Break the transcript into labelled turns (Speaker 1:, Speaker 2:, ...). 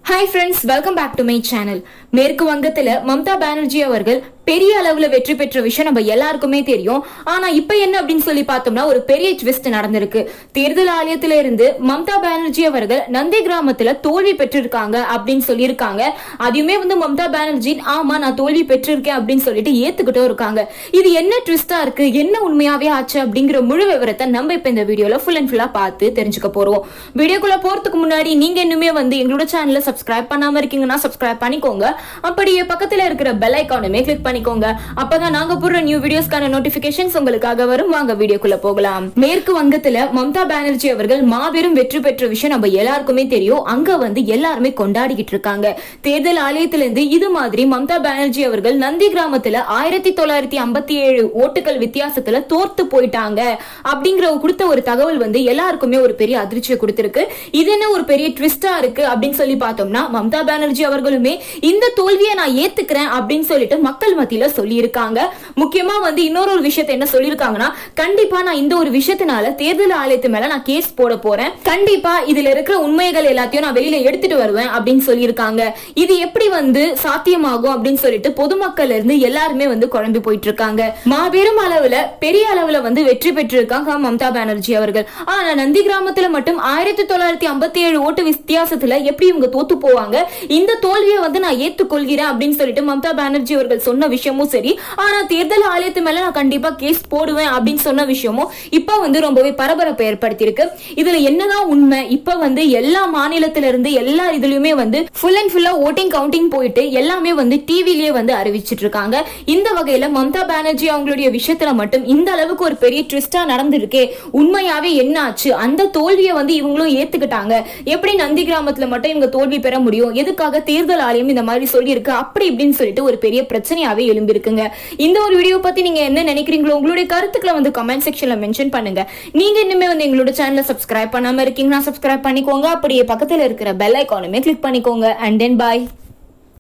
Speaker 1: hi friends welcome back to my channel மேற்கு வங்கத்துல மம்தா பானர்ஜி அவர்கள் பெரிய அளவுல வெற்றி பெற்ற விஷயம் நம்ம எல்லாருக்குமே தெரியும் ஆனா இப்ப என்ன அப்படின்னு சொல்லி பார்த்தோம்னா ஒரு பெரிய ட்விஸ்ட் நடந்திருக்கு தேர்தல் ஆலயத்துல இருந்து மம்தா பானர்ஜி அவர்கள் நந்தி கிராமத்துல தோல்வி பெற்றிருக்காங்க அப்படின்னு சொல்லியிருக்காங்க அதையுமே வந்து மம்தா பானர்ஜி ஆமா நான் தோல்வி பெற்றிருக்கேன் அப்படின்னு சொல்லிட்டு ஏத்துக்கிட்டும் இருக்காங்க இது என்ன ட்விஸ்டா இருக்கு என்ன உண்மையாவே ஆச்சு அப்படிங்கிற முழு விவரத்தை நம்ம இப்ப இந்த வீடியோல ஃபுல் அண்ட் ஃபுல்லா பார்த்து தெரிஞ்சுக்க போறோம் வீடியோக்குள்ள போறதுக்கு முன்னாடி நீங்க இன்னுமே வந்து எங்களோட சேனலை சப்ஸ்கிரைப் பண்ணாம இருக்கீங்கன்னா சப்ஸ்கிரைப் பண்ணிக்கோங்க அப்படியே பக்கத்துல இருக்கிற பெல் ஐக்கானுமே கிளிக் பண்ணிக்கோங்க அப்பதான் நாங்க போடுற நியூ வீடியோஸ்க்கான நோட்டிபிகேஷன்ஸ் உங்களுக்காக வரும் வாங்க வீடியோக்குள்ள போகலாம் மேற்கு வங்கத்துல மம்தா பானர்ஜி அவர்கள் மாபெரும் வெற்றி பெற்ற விஷயம் நம்ம எல்லாருக்குமே தெரியும் அங்க வந்து எல்லாருமே கொண்டாடிக்கிட்டு இருக்காங்க தேர்தல் ஆலயத்துல இருந்து இது மாதிரி மம்தா பானர்ஜி அவர்கள் நந்தி கிராமத்துல ஆயிரத்தி தொள்ளாயிரத்தி ஐம்பத்தி ஏழு ஓட்டுகள் வித்தியாசத்துல தோர்த்து போயிட்டாங்க அப்படிங்கிற கொடுத்த ஒரு தகவல் வந்து எல்லாருக்குமே ஒரு பெரிய அதிர்ச்சியை கொடுத்திருக்கு இது என்ன ஒரு பெரிய ட்விஸ்டா இருக்கு அப்படின்னு சொல்லி பார்த்தோம்னா மம்தா பானர்ஜி அவர்களுமே இந்த தோல்வியை நான் ஏத்துக்கிறேன் அப்படின்னு சொல்லிட்டு மக்கள் மத்தியில சொல்லியிருக்காங்க முக்கியமா வந்து இன்னொரு ஒரு விஷயத்தை என்ன சொல்லியிருக்காங்கன்னா கண்டிப்பா நான் இந்த ஒரு விஷயத்தினால தேர்தல் ஆலயத்து மேல நான் கேஸ் போட போறேன் கண்டிப்பா இதுல இருக்கிற உண்மைகள் எல்லாத்தையும் நான் வெளியில எடுத்துட்டு வருவேன் அப்படின்னு சொல்லியிருக்காங்க இது எப்படி வந்து சாத்தியமாகும் அப்படின்னு சொல்லிட்டு பொதுமக்கள் இருந்து எல்லாருமே வந்து குழம்பி போயிட்டு இருக்காங்க மாபெரும் அளவுல பெரிய அளவுல வந்து வெற்றி பெற்றிருக்காங்க மம்தா பானர்ஜி அவர்கள் ஆனா நந்தி கிராமத்துல மட்டும் ஆயிரத்தி தொள்ளாயிரத்தி ஐம்பத்தி ஏழு ஓட்டு வித்தியாசத்துல எப்படி இவங்க தோத்து போவாங்க இந்த தோல்வியை வந்து நான் ஏத்துக்கொள்கிறேன் அப்படின்னு சொல்லிட்டு மம்தா பானர்ஜி அவர்கள் சொன்ன விஷயமும் சரி ஆனா தேர்தல் ஆலயத்து மேல நான் கண்டிப்பா கேஸ் போடுவேன் அப்படின்னு சொன்ன விஷயமும் இப்ப வந்து ரொம்பவே பரபரப்பை ஏற்படுத்தியிருக்கு இதுல என்னதான் உண்மை இப்ப வந்து எல்லா மாநிலத்தில இருந்து எல்லா இதுலயுமே வந்து ஃபுல் அண்ட் ஃபுல்லா ஓட்டிங் கவுண்டிங் போயிட்டு எல்லாமே வந்து டிவிலேயே வந்து அறிவிச்சிட்டு இருக்காங்க இந்த வகையில மம்தா பானர்ஜி அவங்களுடைய விஷயத்துல மட்டும் இந்த அளவுக்கு ஒரு பெரிய ட்விஸ்டா நடந்திருக்கே உண்மையாவே என்ன ஆச்சு அந்த தோல்வியை வந்து இவங்களும் ஏத்துக்கிட்டாங்க எப்படி நந்தி கிராமத்துல மட்டும் இவங்க தோல்வி பெற முடியும் எதுக்காக தேர்தல் ஆலயம் இந்த மாதிரி சொல்லியிருக்கு அப்படி இப்படின்னு சொல்லிட்டு ஒரு பெரிய பிரச்சனையாவே எழும்பிருக்குங்க இந்த ஒரு வீடியோ பத்தி நீங்க என்ன நினைக்கிறீங்களோ உங்களுடைய கருத்துக்களை வந்து கமெண்ட் செக்ஷன்ல மென்ஷன் பண்ணுங்க நீங்க இன்னுமே வந்து எங்களோட சேனலை சப்ஸ்கிரைப் பண்ணாம இருக்கீங்கன்னா சப்ஸ்கிரைப் பண்ணிக்கோங்க அப்படியே பக்கத்துல இருக்கிற பெல் ஐக்கானுமே கிளிக் பண்ணிக்கோங்க அண்ட் தென் பாய்